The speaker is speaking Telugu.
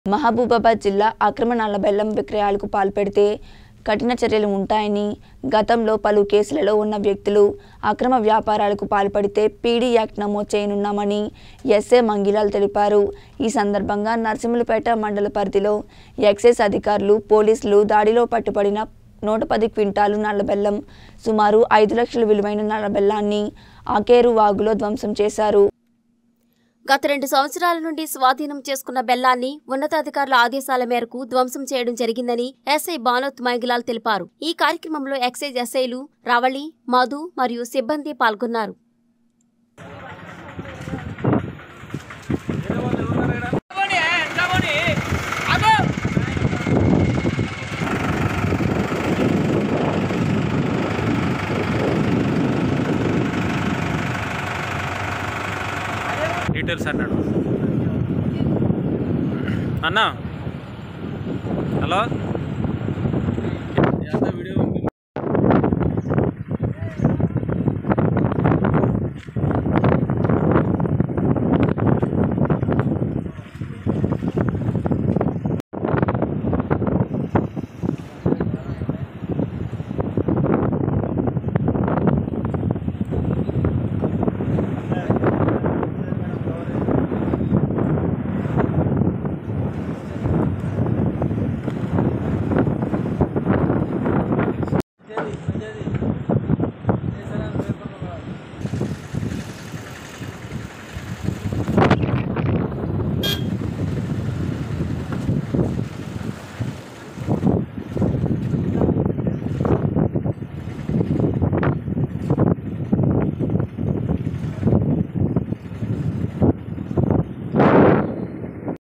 మహబూబాబాద్ జిల్లా అక్రమ నల్ల బెల్లం విక్రయాలకు పాల్పడితే కఠిన చర్యలు ఉంటాయని గతంలో పలు కేసులలో ఉన్న వ్యక్తులు అక్రమ వ్యాపారాలకు పాల్పడితే పీడీ యాక్ట్ నమోదు చేయనున్నామని ఎస్ఏ మంగిలాల్ తెలిపారు ఈ సందర్భంగా నరసింహులపేట మండల పరిధిలో ఎక్సైజ్ అధికారులు పోలీసులు దాడిలో పట్టుబడిన నూట పది క్వింటాలు నల్లబెల్లం సుమారు ఐదు లక్షల విలువైన నల్లబెల్లాన్ని ఆకేరు వాగులో ధ్వంసం చేశారు గత రెండు సంవత్సరాల నుండి స్వాధీనం చేసుకున్న బెల్లాన్ని ఉన్నతాధికారుల ఆదేశాల మేరకు ధ్వంసం చేయడం జరిగిందని ఎస్ఐ బానోత్ మైగిలాల్ తెలిపారు ఈ కార్యక్రమంలో ఎక్సైజ్ ఎస్ఐలు రావళి మధు మరియు సిబ్బంది పాల్గొన్నారు డీటెయిల్స్ అన్నాడు అన్నా హలో